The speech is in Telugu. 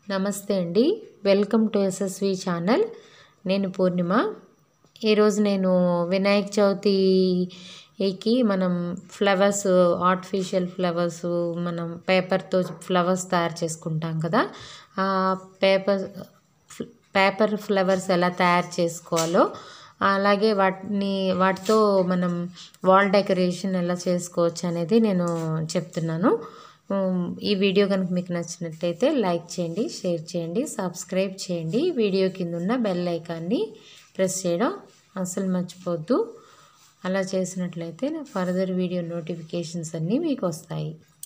నమస్తే అండి వెల్కమ్ టు ఎస్ఎస్వి ఛానల్ నేను పూర్ణిమ ఈరోజు నేను వినాయక చవితికి మనం ఫ్లవర్స్ ఆర్టిఫిషియల్ ఫ్లవర్స్ మనం పేపర్తో ఫ్లవర్స్ తయారు చేసుకుంటాం కదా ఆ పేపర్ పేపర్ ఫ్లవర్స్ ఎలా తయారు చేసుకోవాలో అలాగే వాటిని వాటితో మనం వాల్ డెకరేషన్ ఎలా చేసుకోవచ్చు అనేది నేను చెప్తున్నాను ఉమ్, ఈ వీడియో కనుక మీకు నచ్చినట్లయితే లైక్ చేయండి షేర్ చేయండి సబ్స్క్రైబ్ చేయండి వీడియో కింద ఉన్న బెల్ ఐకాన్ని ప్రెస్ చేయడం అసలు మర్చిపోవద్దు అలా చేసినట్లయితే నా ఫర్దర్ వీడియో నోటిఫికేషన్స్ అన్నీ మీకు వస్తాయి